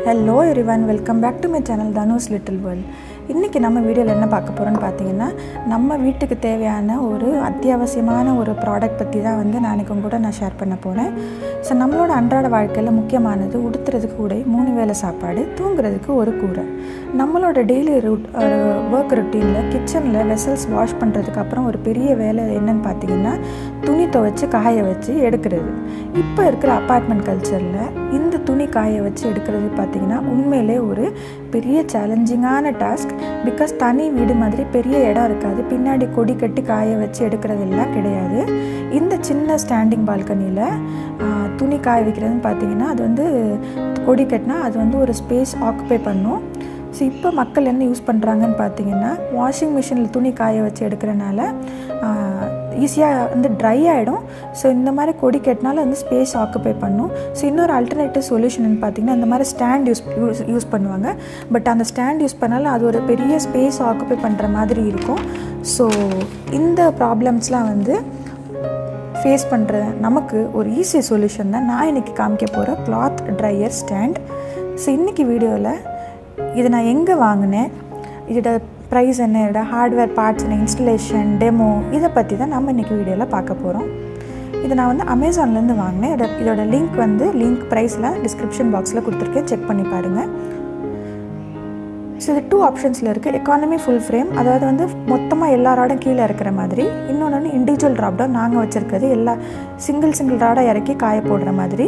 hello everyone welcome back to my channel Dhanush little world இன்றைக்கி நம்ம வீடியோவில் என்ன பார்க்க போகிறோன்னு பார்த்தீங்கன்னா நம்ம வீட்டுக்கு தேவையான ஒரு அத்தியாவசியமான ஒரு ப்ராடக்ட் பற்றி தான் வந்து நான் இன்றைக்கி உங்க கூட நான் ஷேர் பண்ண போகிறேன் ஸோ நம்மளோட அன்றாட வாழ்க்கையில் முக்கியமானது உடுத்துறதுக்கு உடை மூணு வேளை சாப்பாடு தூங்குறதுக்கு ஒரு கூரை நம்மளோட டெய்லி ரூட் ஒர்க் ருட்டீனில் கிச்சனில் வெசல்ஸ் வாஷ் பண்ணுறதுக்கு அப்புறம் ஒரு பெரிய வேலை என்னன்னு பார்த்தீங்கன்னா துணி துவைச்சு காய வச்சு எடுக்கிறது இப்போ இருக்கிற அப்பார்ட்மெண்ட் கல்ச்சரில் இந்த துணி காய வச்சு எடுக்கிறது பார்த்தீங்கன்னா உண்மையிலே ஒரு பெரிய சேலஞ்சிங்கான டாஸ்க் பிகாஸ் தனி வீடு மாதிரி பெரிய இடம் இருக்காது பின்னாடி கொடி கட்டி காய வச்சு எடுக்கிறதெல்லாம் கிடையாது இந்த சின்ன ஸ்டாண்டிங் பால்கனியில் துணி காய வைக்கிறதுன்னு பார்த்தீங்கன்னா அது வந்து கொடி கட்டினா அது வந்து ஒரு ஸ்பேஸ் ஆக்குப்பை பண்ணும் ஸோ இப்போ மக்கள் என்ன யூஸ் பண்ணுறாங்கன்னு பார்த்தீங்கன்னா வாஷிங் மிஷினில் துணி காய வச்சு எடுக்கிறனால ஈஸியாக வந்து ட்ரை ஆகிடும் ஸோ இந்த மாதிரி கொடி கட்டினாலும் வந்து ஸ்பேஸ் ஆக்குப்பை பண்ணும் ஸோ இன்னொரு அல்டர்னேட்டிவ் சொல்யூஷன் பார்த்தீங்கன்னா இந்த மாதிரி ஸ்டாண்ட் யூஸ் யூஸ் யூஸ் பண்ணுவாங்க பட் அந்த ஸ்டாண்ட் யூஸ் பண்ணாலும் அது ஒரு பெரிய ஸ்பேஸ் ஆக்குப்பை பண்ணுற மாதிரி இருக்கும் ஸோ இந்த ப்ராப்ளம்ஸ்லாம் வந்து ஃபேஸ் பண்ணுற நமக்கு ஒரு ஈஸி சொல்யூஷன் தான் நான் இன்றைக்கி காமிக்க போகிற கிளாத் ட்ரையர் ஸ்டாண்ட் ஸோ இன்றைக்கி வீடியோவில் இதை நான் எங்கே வாங்கினேன் இதோட ப்ரைஸ் என்ன இதோட ஹார்ட்வேர் பார்ட்ஸ் என்ன இன்ஸ்டலேஷன் டெமோ இதை பற்றி தான் நம்ம இன்றைக்கி வீடியோவில் பார்க்க போகிறோம் இதை நான் வந்து அமேசான்லேருந்து வாங்கினேன் இதோட இதோட லிங்க் வந்து லிங்க் ப்ரைஸில் டிஸ்கிரிப்ஷன் பாக்ஸில் கொடுத்துருக்கேன் செக் பண்ணி பாருங்கள் ஸோ இது டூ ஆப்ஷன்ஸில் இருக்குது எக்கானமி ஃபுல் ஃப்ரேம் அதாவது வந்து மொத்தமாக எல்லா ராடும் கீழே இருக்கிற மாதிரி இன்னொன்று வந்து இண்டிவிஜுவல் ட்ராப் டவுன் நாங்கள் வச்சுருக்கிறது எல்லா சிங்கிள் சிங்கிள் ராடாக இறக்கி காய போடுற மாதிரி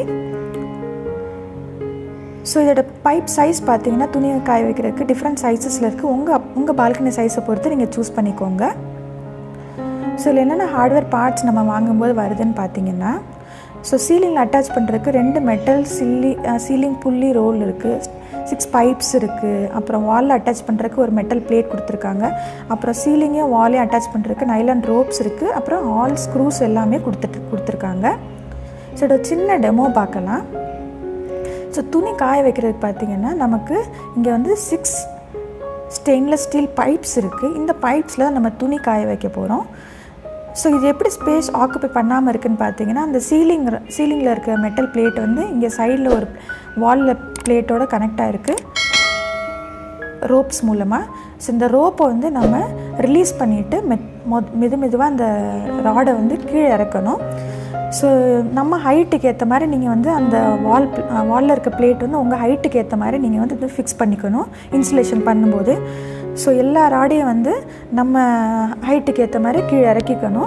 ஸோ இதோட பைப் சைஸ் பார்த்தீங்கன்னா துணியை காய வைக்கிறதுக்கு டிஃப்ரெண்ட் சைஸஸில் இருக்குது உங்கள் உங்கள் பால்கனி சைஸை பொறுத்து நீங்கள் சூஸ் பண்ணிக்கோங்க ஸோ இதில் என்னென்ன ஹார்ட்வேர் பார்ட்ஸ் நம்ம வாங்கும்போது வருதுன்னு பார்த்தீங்கன்னா ஸோ சீலிங்கில் அட்டாச் பண்ணுறதுக்கு ரெண்டு மெட்டல் சில்லி சீலிங் புள்ளி ரோல் இருக்குது சிக்ஸ் பைப்ஸ் இருக்குது அப்புறம் வாலில் அட்டாச் பண்ணுறதுக்கு ஒரு மெட்டல் பிளேட் கொடுத்துருக்காங்க அப்புறம் சீலிங்கையும் வாலையும் அட்டாச் பண்ணுறதுக்கு நைலான் ரோப்ஸ் இருக்குது அப்புறம் ஆல் ஸ்க்ரூஸ் எல்லாமே கொடுத்துட்டு கொடுத்துருக்காங்க ஸோ இதோட சின்ன டெமோ பார்க்கலாம் ஸோ துணி காய வைக்கிறதுக்கு பார்த்தீங்கன்னா நமக்கு இங்கே வந்து சிக்ஸ் ஸ்டெயின்லெஸ் ஸ்டீல் பைப்ஸ் இருக்குது இந்த பைப்ஸில் நம்ம துணி காய வைக்க போகிறோம் ஸோ இது எப்படி ஸ்பேஸ் ஆக்குப்பை பண்ணாமல் இருக்குதுன்னு பார்த்தீங்கன்னா அந்த சீலிங் சீலிங்கில் இருக்க மெட்டல் பிளேட் வந்து இங்கே சைடில் ஒரு வாலில் பிளேட்டோட கனெக்ட் ஆகிருக்கு ரோப்ஸ் மூலமாக ஸோ இந்த ரோப்பை வந்து நம்ம ரிலீஸ் பண்ணிவிட்டு மெத் மொத் மெது மெதுவாக அந்த ராடை வந்து கீழே இறக்கணும் ஸோ நம்ம ஹைட்டுக்கு ஏற்ற மாதிரி நீங்கள் வந்து அந்த வால் வாலில் இருக்க பிளேட் வந்து உங்கள் ஹைட்டுக்கு ஏற்ற மாதிரி நீங்கள் வந்து இது ஃபிக்ஸ் பண்ணிக்கணும் இன்சுலேஷன் பண்ணும்போது ஸோ எல்லா ராடையும் வந்து நம்ம ஹைட்டுக்கு ஏற்ற மாதிரி கீழே இறக்கிக்கணும்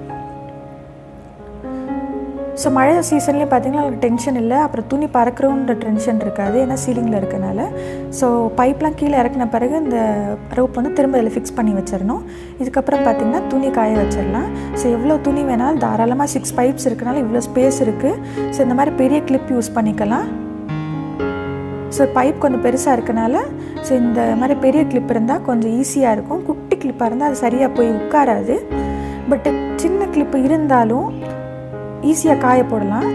ஸோ மழை சீசன்லேயும் பார்த்தீங்கன்னா அதுக்கு டென்ஷன் இல்லை அப்புறம் துணி பறக்கிறோன்ற டென்ஷன் இருக்காது ஏன்னா சீலிங்கில் இருக்கனால ஸோ பைப்லாம் கீழே இறக்கின பிறகு இந்த ரோப் வந்து திரும்ப இதில் ஃபிக்ஸ் பண்ணி வச்சிடணும் இதுக்கப்புறம் பார்த்திங்கன்னா துணி காய வச்சிடலாம் ஸோ எவ்வளோ துணி வேணாலும் தாராளமாக சிக்ஸ் பைப்ஸ் இருக்கனால இவ்வளோ ஸ்பேஸ் இருக்குது ஸோ இந்த மாதிரி பெரிய கிளிப் யூஸ் பண்ணிக்கலாம் ஸோ பைப் கொஞ்சம் பெருசாக இருக்கனால ஸோ இந்த மாதிரி பெரிய கிளிப் இருந்தால் கொஞ்சம் ஈஸியாக இருக்கும் குட்டி கிளிப்பாக இருந்தால் அது சரியாக போய் உட்காராது பட்டு சின்ன கிளிப்பு இருந்தாலும் ஈஸியாக காய போடலாம்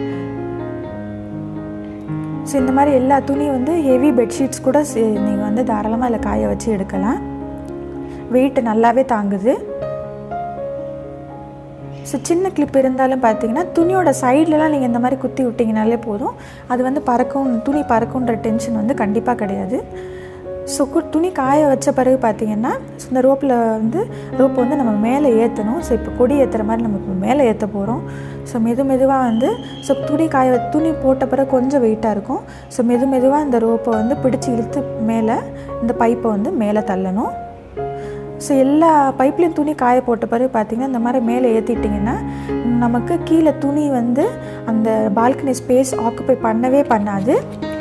ஸோ இந்த மாதிரி எல்லா துணி வந்து ஹெவி பெட்ஷீட்ஸ் கூட நீங்கள் வந்து தாராளமாக அதில் காய வச்சு எடுக்கலாம் வெயிட் நல்லாவே தாங்குது ஸோ சின்ன கிளிப் இருந்தாலும் பார்த்தீங்கன்னா துணியோட சைட்லலாம் நீங்கள் இந்த மாதிரி குத்தி விட்டிங்கனாலே போதும் அது வந்து பறக்கும் துணி பறக்குன்ற டென்ஷன் வந்து கண்டிப்பாக கிடையாது ஸோ கு துணி காய வச்ச பிறகு பார்த்தீங்கன்னா இந்த ரோப்பில் வந்து ரோப்பை வந்து நம்ம மேலே ஏற்றணும் ஸோ இப்போ கொடி ஏற்றுற மாதிரி நம்ம இப்போ மேலே ஏற்ற போகிறோம் ஸோ மெது மெதுவாக வந்து ஸோ துணி காய துணி போட்ட பிறகு கொஞ்சம் வெயிட்டாக இருக்கும் ஸோ மெது மெதுவாக இந்த ரோப்பை வந்து பிடிச்சி இழுத்து மேலே இந்த பைப்பை வந்து மேலே தள்ளணும் ஸோ எல்லா பைப்லேயும் துணி காய போட்ட பிறகு பார்த்திங்கன்னா இந்த மாதிரி மேலே ஏற்றிட்டிங்கன்னா நமக்கு கீழே துணி வந்து அந்த பால்கனி ஸ்பேஸ் ஆக்குப்பை பண்ணவே பண்ணாது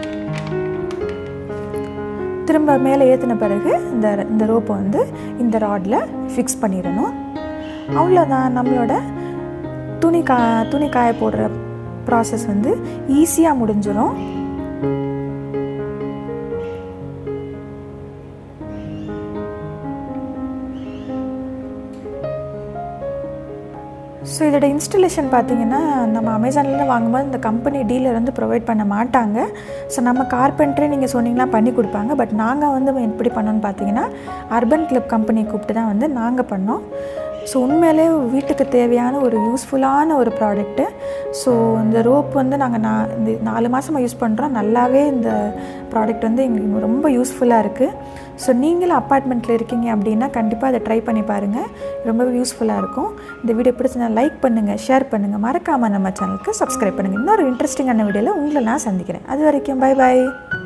திரும்ப மேலே ஏற்றின பிறகு இந்த இந்த ரோப்பை வந்து இந்த ராடில் ஃபிக்ஸ் பண்ணிடணும் அவ்வளோதான் நம்மளோட துணி கா துணி காய போடுற ப்ராசஸ் வந்து ஈஸியாக முடிஞ்சிடும் ஸோ இதோட இன்ஸ்டலேஷன் பார்த்தீங்கன்னா நம்ம அமேசானில் வாங்கும்போது இந்த கம்பெனி டீலர் வந்து ப்ரொவைட் பண்ண மாட்டாங்க ஸோ நம்ம கார்பெண்டரே நீங்கள் சொன்னீங்கன்னா பண்ணி கொடுப்பாங்க பட் நாங்கள் வந்து எப்படி பண்ணோன்னு பார்த்தீங்கன்னா அர்பன் கிளப் கம்பெனி கூப்பிட்டு தான் வந்து நாங்கள் பண்ணோம் ஸோ உண்மையிலே வீட்டுக்கு தேவையான ஒரு யூஸ்ஃபுல்லான ஒரு ப்ராடக்ட்டு ஸோ இந்த ரோப் வந்து நாங்கள் நான் இந்த நாலு மாதமாக யூஸ் பண்ணுறோம் நல்லாவே இந்த ப்ராடக்ட் வந்து எங்களுக்கு ரொம்ப யூஸ்ஃபுல்லாக இருக்குது ஸோ நீங்களும் அப்பார்ட்மெண்ட்டில் இருக்கீங்க அப்படின்னா கண்டிப்பாக அதை ட்ரை பண்ணி பாருங்கள் ரொம்பவே யூஸ்ஃபுல்லாக இருக்கும் இந்த வீடியோ பிடிச்சி நான் லைக் பண்ணுங்கள் ஷேர் பண்ணுங்கள் மறக்காமல் நம்ம சேனலுக்கு சப்ஸ்கிரைப் பண்ணுங்கள் இன்னொரு இன்ட்ரெஸ்டிங்கான வீடியோவில் உங்களை நான் சந்திக்கிறேன் அது வரைக்கும் பை பாய்